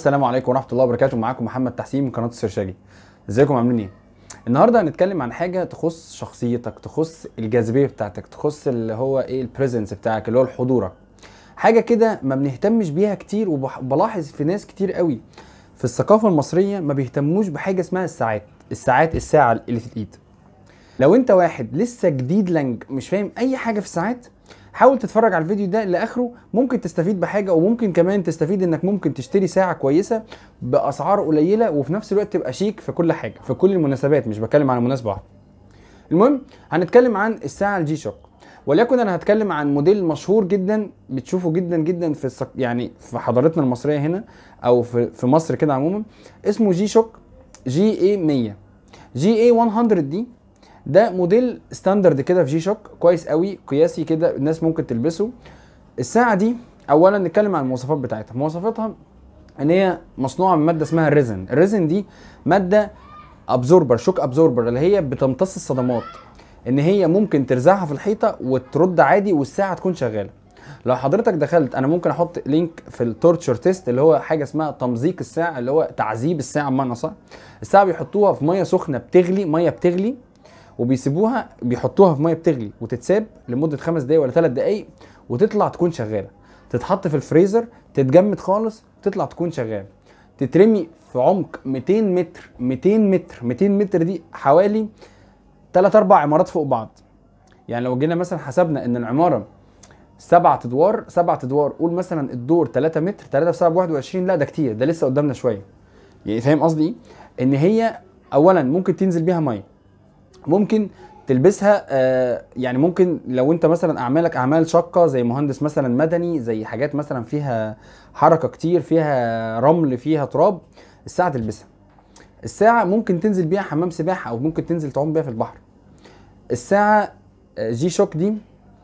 السلام عليكم ورحمه الله وبركاته معاكم محمد تحسين من قناه السرشاجي ازيكم عاملين ايه النهارده هنتكلم عن حاجه تخص شخصيتك تخص الجاذبيه بتاعتك تخص اللي هو ايه البريزنس بتاعك اللي هو حضورك حاجه كده ما بنهتمش بيها كتير وبلاحظ في ناس كتير قوي في الثقافه المصريه ما بيهتموش بحاجه اسمها الساعات الساعات الساعه اللي في الايد لو انت واحد لسه جديد لنج مش فاهم اي حاجه في الساعات حاول تتفرج على الفيديو ده لاخره ممكن تستفيد بحاجه وممكن كمان تستفيد انك ممكن تشتري ساعه كويسه باسعار قليله وفي نفس الوقت تبقى شيك في كل حاجه في كل المناسبات مش بتكلم عن مناسبه واحده المهم هنتكلم عن الساعه الجي شوك وليكن انا هتكلم عن موديل مشهور جدا بتشوفه جدا جدا في السك... يعني في حضارتنا المصريه هنا او في في مصر كده عموما اسمه جي شوك جي اي 100 جي اي 100 دي ده موديل ستاندرد كده في جي شوك كويس قوي قياسي كده الناس ممكن تلبسه الساعه دي اولا نتكلم عن المواصفات بتاعتها مواصفاتها ان هي مصنوعه من ماده اسمها الريزن الريزن دي ماده ابزوربر شوك ابزوربر اللي هي بتمتص الصدمات ان هي ممكن ترزعها في الحيطه وترد عادي والساعه تكون شغاله لو حضرتك دخلت انا ممكن احط لينك في التورتشر تيست اللي هو حاجه اسمها تمزيق الساعه اللي هو تعذيب الساعه بمعنى صح الساعه بيحطوها في ميه سخنه بتغلي ميه بتغلي وبيسيبوها بيحطوها في ميه بتغلي وتتساب لمده خمس دقايق ولا ثلاث دقايق وتطلع تكون شغاله تتحط في الفريزر تتجمد خالص تطلع تكون شغاله تترمي في عمق 200 متر 200 متر 200 متر دي حوالي 3 4 عمارات فوق بعض يعني لو جينا مثلا حسبنا ان العماره سبعة ادوار سبعة ادوار قول مثلا الدور 3 متر 3 في 7 21 لا ده كتير ده لسه قدامنا شويه يعني فاهم قصدي ايه ان هي اولا ممكن تنزل بيها ميه ممكن تلبسها آه يعني ممكن لو انت مثلا اعمالك اعمال شاقه زي مهندس مثلا مدني زي حاجات مثلا فيها حركه كتير فيها رمل فيها تراب الساعه تلبسها الساعه ممكن تنزل بيها حمام سباحه او ممكن تنزل تعوم بيها في البحر الساعه جي شوك دي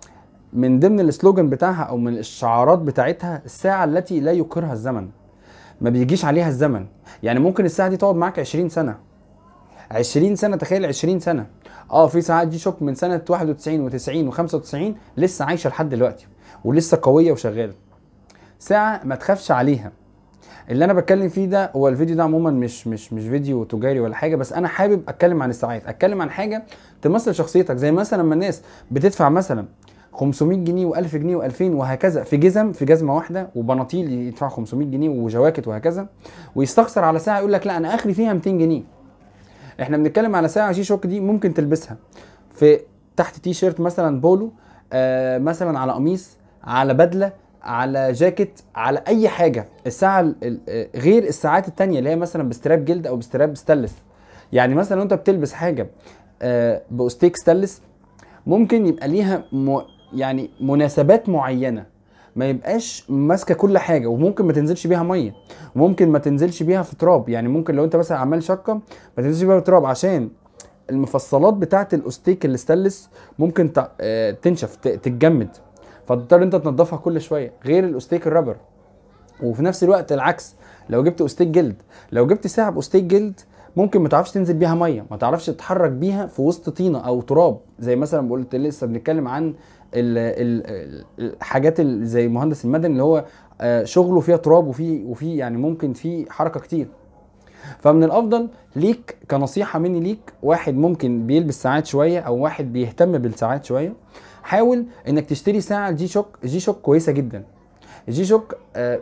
من ضمن السلوجان بتاعها او من الشعارات بتاعتها الساعه التي لا يقرها الزمن ما بيجيش عليها الزمن يعني ممكن الساعه دي تقعد معاك 20 سنه 20 سنه تخيل 20 سنه اه في ساعات جي شوك من سنه 91 و90 و95 لسه عايشه لحد دلوقتي ولسه قويه وشغاله ساعه ما تخافش عليها اللي انا بتكلم فيه ده هو الفيديو ده عموما مش مش مش فيديو تجاري ولا حاجه بس انا حابب اتكلم عن الساعات اتكلم عن حاجه تمثل شخصيتك زي مثلا لما الناس بتدفع مثلا 500 جنيه و1000 جنيه و2000 وهكذا في جزم في جزمه واحده وبناطيل يدفع 500 جنيه وجواكت وهكذا ويستخسر على ساعه يقول لك لا انا اخري فيها 200 جنيه احنا بنتكلم على ساعه جي شوك دي ممكن تلبسها في تحت تي شيرت مثلا بولو آه مثلا على قميص على بدله على جاكيت على اي حاجه الساعه غير الساعات التانية اللي هي مثلا بستراب جلد او بستراب ستانلس يعني مثلا لو انت بتلبس حاجه آه باوستيك ستانلس ممكن يبقى ليها م... يعني مناسبات معينه ما يبقاش ماسكه كل حاجه وممكن ما تنزلش بيها ميه وممكن ما تنزلش بيها في تراب يعني ممكن لو انت مثلا عمال شقه ما تنزلش بيها في تراب عشان المفصلات بتاعه الاوستيك الاستانلس ممكن تنشف تتجمد فتضطر انت تنضفها كل شويه غير الاوستيك الرابر وفي نفس الوقت العكس لو جبت اوستيك جلد لو جبت ساعه باوستيك جلد ممكن ما تعرفش تنزل بيها ميه ما تعرفش تتحرك بيها في وسط طينه او تراب زي مثلا قلت لسه بنتكلم عن ال ال الحاجات زي مهندس المدني اللي هو شغله فيها تراب وفي وفي يعني ممكن في حركه كتير فمن الافضل ليك كنصيحه مني ليك واحد ممكن بيلبس ساعات شويه او واحد بيهتم بالساعات شويه حاول انك تشتري ساعه جي شوك جي شوك كويسه جدا الجي شوك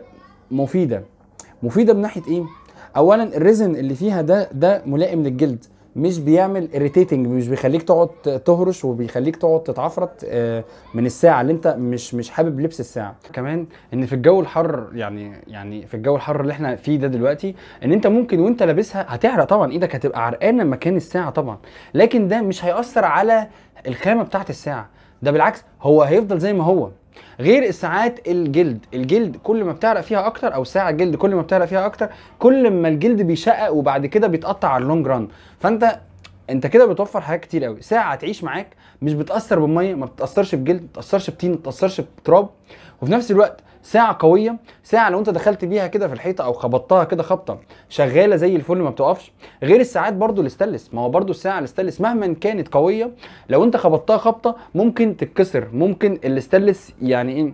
مفيده مفيده من ناحيه ايه اولا الريزن اللي فيها ده ده ملائم للجلد مش بيعمل اريتيتنج مش بيخليك تقعد تهرش وبيخليك تقعد تتعفرت من الساعه اللي انت مش مش حابب لبس الساعه كمان ان في الجو الحر يعني يعني في الجو الحر اللي احنا فيه ده دلوقتي ان انت ممكن وانت لابسها هتحرق طبعا ايدك هتبقى عرقانه مكان الساعه طبعا لكن ده مش هيأثر على الخامه بتاعت الساعه ده بالعكس هو هيفضل زي ما هو غير الساعات الجلد الجلد كل ما بتعرق فيها اكتر او ساعه الجلد كل ما بتعرق فيها اكتر كل ما الجلد بيشقق وبعد كده بيتقطع على اللونج ران فانت انت كده بتوفر حاجات كتير قوي ساعه تعيش معاك مش بتاثر بالميه ما بتاثرش بجلد ما بتاثرش بطين ما بتاثرش بتراب وفي نفس الوقت ساعه قويه ساعه لو انت دخلت بيها كده في الحيطه او خبطتها كده خبطه شغاله زي الفل ما بتقفش غير الساعات برضو الاستانلس ما هو برضو الساعه الاستانلس مهما كانت قويه لو انت خبطتها خبطه ممكن تتكسر ممكن الاستانلس يعني ايه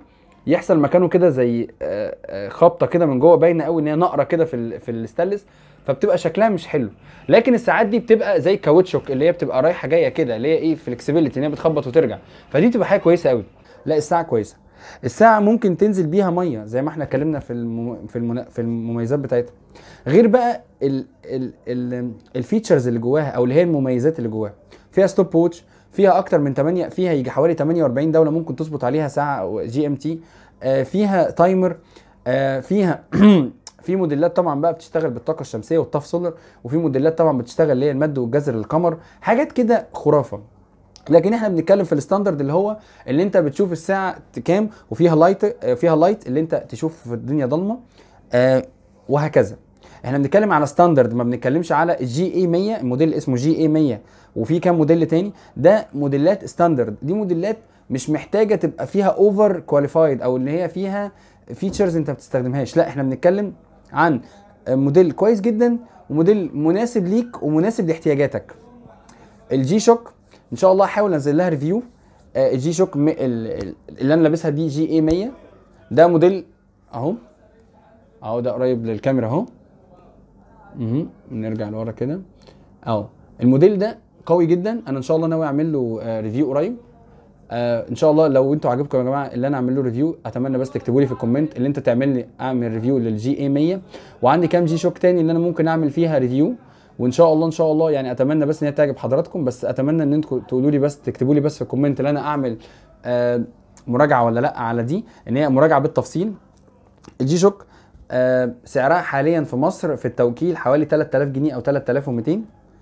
يحصل مكانه كده زي آه، آه، خبطه كده من جوه باينه قوي ان هي نقره كده في ال- في الستانلس فبتبقى شكلها مش حلو لكن الساعات دي بتبقى زي كاوتشوك اللي هي بتبقى رايحه جايه كده اللي هي ايه فلكسبيليتي ان هي بتخبط وترجع فدي بتبقى حاجه كويسه قوي لا الساعه كويسه الساعه ممكن تنزل بيها ميه زي ما احنا اتكلمنا في الم... في المنا... في المميزات بتاعتها غير بقى ال... ال... ال... الفيتشرز اللي جواها او اللي هي المميزات اللي جواها فيها ستوب ووتش فيها اكتر من 8 فيها يجي حوالي 48 دوله ممكن تظبط عليها ساعه جي ام تي فيها تايمر آه، فيها في موديلات طبعا بقى بتشتغل بالطاقه الشمسيه والطاف سولار وفي موديلات طبعا بتشتغل اللي هي المد والجزر القمر حاجات كده خرافه لكن احنا بنتكلم في الستاندرد اللي هو اللي انت بتشوف الساعه كام وفيها لايت آه، فيها لايت اللي انت تشوف في الدنيا ضلمه آه، وهكذا احنا بنتكلم على ستاندرد ما بنتكلمش على الجي اي 100 الموديل اسمه جي اي 100 وفي كام موديل تاني ده موديلات ستاندرد دي موديلات مش محتاجه تبقى فيها اوفر كواليفايد او ان هي فيها فيتشرز انت ما بتستخدمهاش لا احنا بنتكلم عن موديل كويس جدا وموديل مناسب ليك ومناسب لاحتياجاتك الجي شوك ان شاء الله هحاول انزل لها ريفيو آه، الجي شوك م- ال- ال- اللي انا لابسها دي جي اي 100 ده موديل اهو اهو ده قريب للكاميرا اهو اهو نرجع لورا كده اهو الموديل ده قوي جدا انا ان شاء الله ناوي اعمل له آه، ريفيو قريب آه ان شاء الله لو انتوا عاجبكم يا جماعه اللي انا اعمل له ريفيو اتمنى بس تكتبوا لي في الكومنت اللي انت تعمل لي اعمل ريفيو للجي اي 100 وعندي كام جي شوك تاني اللي انا ممكن اعمل فيها ريفيو وان شاء الله ان شاء الله يعني اتمنى بس ان هي تعجب حضراتكم بس اتمنى ان انتوا تقولوا لي بس تكتبوا لي بس في الكومنت اللي انا اعمل آه مراجعه ولا لا على دي ان هي مراجعه بالتفصيل الجي شوك آه سعرها حاليا في مصر في التوكيل حوالي 3000 جنيه او 3200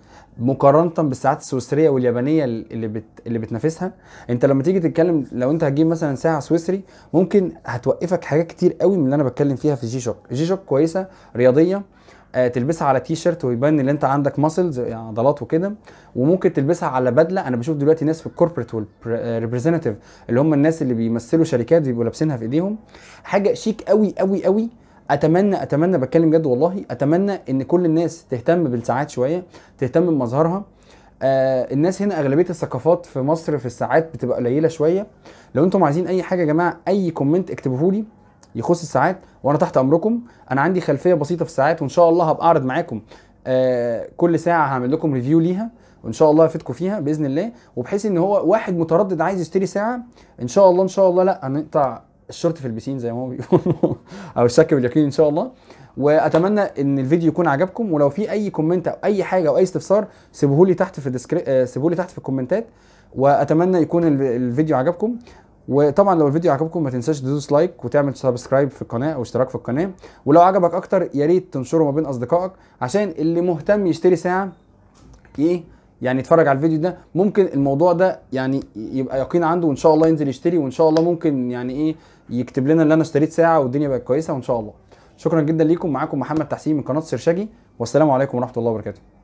مقارنه بالساعات السويسريه واليابانيه اللي بت... اللي بتنافسها انت لما تيجي تتكلم لو انت هتجيب مثلا ساعه سويسري ممكن هتوقفك حاجات كتير قوي من اللي انا بتكلم فيها في الجي شوك الجي شوك كويسه رياضيه آه تلبسها على تي شيرت ويبان ان انت عندك ماسلز يعني عضلات وكده وممكن تلبسها على بدله انا بشوف دلوقتي ناس في الكوربريت والريبريزنتيف اللي هم الناس اللي بيمثلوا شركات بيبقوا لابسينها في ايديهم حاجه شيك قوي قوي قوي اتمنى اتمنى بتكلم جد والله اتمنى ان كل الناس تهتم بالساعات شويه تهتم بمظهرها آه الناس هنا اغلبيه الثقافات في مصر في الساعات بتبقى قليله شويه لو انتم عايزين اي حاجه يا جماعه اي كومنت اكتبوه لي يخص الساعات وانا تحت امركم انا عندي خلفيه بسيطه في الساعات وان شاء الله هبقى اعرض معاكم آه كل ساعه هعمل لكم ريفيو ليها وان شاء الله افيدكم فيها باذن الله وبحيث ان هو واحد متردد عايز يشتري ساعه ان شاء الله ان شاء الله لا هنقطع الشورت في البسين زي ما هو بيقولوا او الشك باليقين ان شاء الله واتمنى ان الفيديو يكون عجبكم ولو في اي كومنت او اي حاجه او اي استفسار سيبوه لي تحت في الديسكري... سيبوه لي تحت في الكومنتات واتمنى يكون ال- الفيديو عجبكم وطبعا لو الفيديو عجبكم ما تنساش تدوس لايك وتعمل سبسكرايب في القناه او اشتراك في القناه ولو عجبك اكتر يا ريت تنشره ما بين اصدقائك عشان اللي مهتم يشتري ساعه ايه يعني يتفرج على الفيديو ده ممكن الموضوع ده يعني يبقى يقين عنده وان شاء الله ينزل يشتري وان شاء الله ممكن يعني ايه يكتب لنا ان انا اشتريت ساعه والدنيا بقت كويسه وان شاء الله شكرا جدا ليكم معاكم محمد تحسين من قناه سرشاجي والسلام عليكم ورحمه الله وبركاته